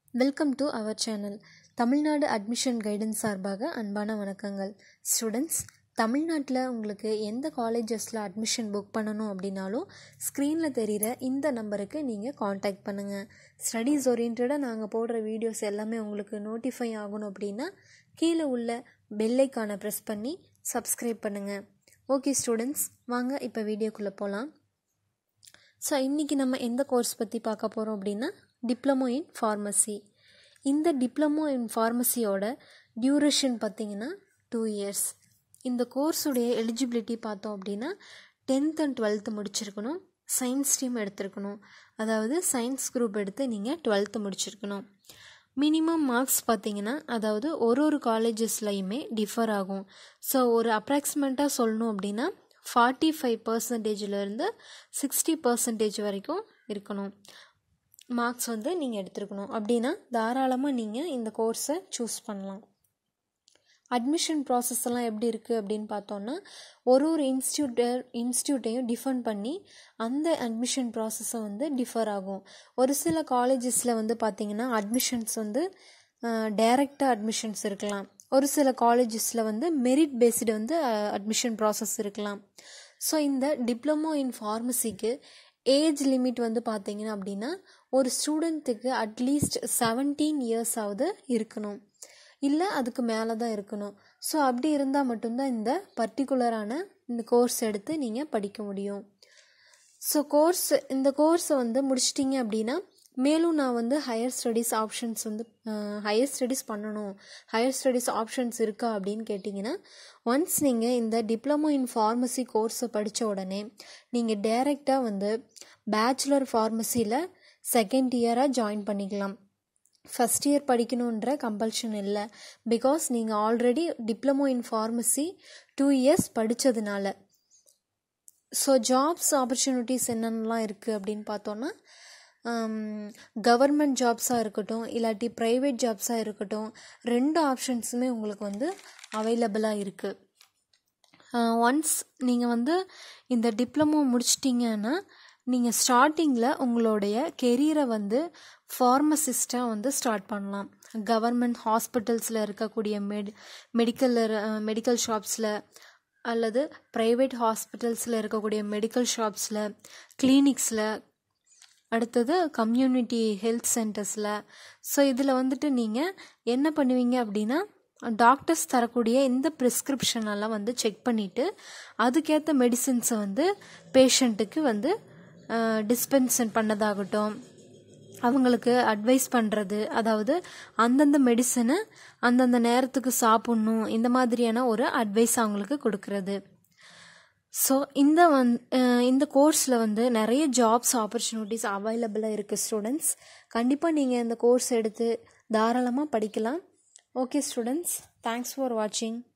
welcome to our channel Tamil Nadu admission guidance சார்பாக அன்பான வணக்கங்கள் ஸ்டூடெண்ட்ஸ் தமிழ்நாட்டில் உங்களுக்கு எந்த காலேஜஸில் அட்மிஷன் புக் பண்ணணும் அப்படின்னாலும் ஸ்க்ரீனில் தெரிகிற இந்த நம்பருக்கு நீங்கள் காண்டாக்ட் பண்ணுங்கள் ஸ்டடீஸ் ஓரியன்டாக நாங்கள் போடுற வீடியோஸ் எல்லாமே உங்களுக்கு நோட்டிஃபை ஆகணும் அப்படின்னா கீழே உள்ள பெல்லைக்கான ப்ரெஸ் பண்ணி சப்ஸ்கிரைப் பண்ணுங்கள் ஓகே ஸ்டூடெண்ட்ஸ் வாங்க இப்போ வீடியோக்குள்ளே போகலாம் ஸோ இன்றைக்கி நம்ம எந்த கோர்ஸ் பற்றி பார்க்க போகிறோம் அப்படின்னா டிப்ளமோ இன் ஃபார்மசி இந்த டிப்ளமோ இன் ஃபார்மசியோட டியூரேஷன் பார்த்திங்கன்னா டூ இயர்ஸ் இந்த கோர்ஸுடைய எலிஜிபிலிட்டி பார்த்தோம் அப்படின்னா டென்த் அண்ட் டுவெல்த்து முடிச்சிருக்கணும் சயின்ஸ் ஸ்ட்ரீம் எடுத்திருக்கணும் அதாவது சயின்ஸ் குரூப் எடுத்து நீங்கள் டுவெல்த்து முடிச்சிருக்கணும் மினிமம் மார்க்ஸ் பார்த்தீங்கன்னா அதாவது ஒரு ஒரு காலேஜஸ்லையுமே டிஃபர் ஆகும் ஸோ ஒரு அப்ராக்சிமேட்டாக சொல்லணும் அப்படின்னா ஃபார்ட்டி ஃபைவ் பர்சன்டேஜிலேருந்து சிக்ஸ்டி பர்சன்டேஜ் வரைக்கும் இருக்கணும் மார்க்ஸ் வந்து நீங்கள் எடுத்துருக்கணும் அப்படின்னா தாராளமாக நீங்கள் இந்த கோர்ஸை சூஸ் பண்ணலாம் அட்மிஷன் ப்ராசஸ் எல்லாம் எப்படி இருக்குது அப்படின்னு பார்த்தோன்னா ஒரு ஒரு இன்ஸ்டியூட்ட இன்ஸ்டியூட்டையும் டிஃபன் பண்ணி அந்த அட்மிஷன் ப்ராசஸை வந்து டிஃபர் ஆகும் ஒரு சில காலேஜஸில் வந்து பார்த்திங்கன்னா அட்மிஷன்ஸ் வந்து டைரக்டாக அட்மிஷன்ஸ் இருக்கலாம் ஒரு சில காலேஜஸில் வந்து மெரிட் பேஸ்டு வந்து அட்மிஷன் ப்ராசஸ் இருக்கலாம் ஸோ இந்த டிப்ளமோ இன் ஃபார்மசிக்கு ஏஜ் லிமிட் வந்து பார்த்தீங்கன்னா அப்படின்னா ஒரு ஸ்டூடெண்ட்டுக்கு அட்லீஸ்ட் செவன்டீன் இயர்ஸ் ஆகுது இருக்கணும் இல்லை அதுக்கு மேலே தான் இருக்கணும் ஸோ அப்படி இருந்தால் மட்டும்தான் இந்த பர்டிகுலரான இந்த கோர்ஸ் எடுத்து நீங்கள் படிக்க முடியும் ஸோ கோர்ஸ் இந்த கோர்ஸை வந்து முடிச்சிட்டிங்க அப்படின்னா மேலும் நான் வந்து ஹையர் ஸ்டடீஸ் ஆப்ஷன்ஸ் வந்து ஹையர் ஸ்டடீஸ் பண்ணணும் ஹையர் ஸ்டடீஸ் ஆப்ஷன்ஸ் இருக்கா அப்படின்னு கேட்டிங்கன்னா ஒன்ஸ் நீங்கள் இந்த டிப்ளமோ இன் ஃபார்மசி கோர்ஸை படித்த உடனே நீங்கள் டைரெக்டாக வந்து பேச்சுலர் ஃபார்மசியில் செகண்ட் இயராக ஜாயின் பண்ணிக்கலாம் ஃபஸ்ட் இயர் படிக்கணுன்ற கம்பல்ஷன் இல்லை பிகாஸ் நீங்கள் already diploma in pharmacy two years படித்ததுனால ஸோ ஜாப்ஸ் ஆப்பர்ச்சுனிட்டிஸ் என்னென்னலாம் இருக்குது அப்படின்னு பார்த்தோன்னா கவர்மெண்ட் ஜாப்ஸாக இருக்கட்டும் இல்லாட்டி ப்ரைவேட் ஜாப்ஸாக இருக்கட்டும் ரெண்டு ஆப்ஷன்ஸுமே உங்களுக்கு வந்து அவைலபிளாக இருக்குது ஒன்ஸ் நீங்கள் வந்து இந்த டிப்ளமோ முடிச்சிட்டிங்கன்னா நீங்கள் ஸ்டார்டிங்கில் உங்களுடைய கெரியரை வந்து ஃபார்மசிஸ்ட்டாக வந்து ஸ்டார்ட் பண்ணலாம் கவர்மெண்ட் ஹாஸ்பிட்டல்ஸில் இருக்கக்கூடிய மெடி மெடிக்கல் மெடிக்கல் ஷாப்ஸில் அல்லது ப்ரைவேட் ஹாஸ்பிட்டல்ஸில் இருக்கக்கூடிய மெடிக்கல் ஷாப்ஸில் கிளினிக்ஸில் அடுத்தது கம்யூனிட்டி ஹெல்த் சென்டர்ஸில் ஸோ இதில் வந்துட்டு நீங்கள் என்ன பண்ணுவீங்க அப்படின்னா டாக்டர்ஸ் தரக்கூடிய இந்த ப்ரிஸ்கிரிப்ஷனெல்லாம் வந்து செக் பண்ணிவிட்டு அதுக்கேற்ற மெடிசின்ஸை வந்து பேஷண்ட்டுக்கு வந்து டிஸ்பென்சன் பண்ணதாகட்டும் அவங்களுக்கு அட்வைஸ் பண்ணுறது அதாவது அந்தந்த மெடிசனை அந்தந்த நேரத்துக்கு சாப்பிட்ணும் இந்த மாதிரியான ஒரு அட்வைஸ் அவங்களுக்கு கொடுக்கறது ஸோ இந்த வந் இந்த கோர்ஸில் வந்து நிறைய ஜாப்ஸ் ஆப்பர்ச்சுனிட்டிஸ் அவைலபிளாக இருக்குது ஸ்டூடெண்ட்ஸ் கண்டிப்பாக நீங்கள் இந்த கோர்ஸ் எடுத்து தாராளமாக படிக்கலாம் ஓகே ஸ்டூடெண்ட்ஸ் தேங்க்ஸ் ஃபார் வாட்சிங்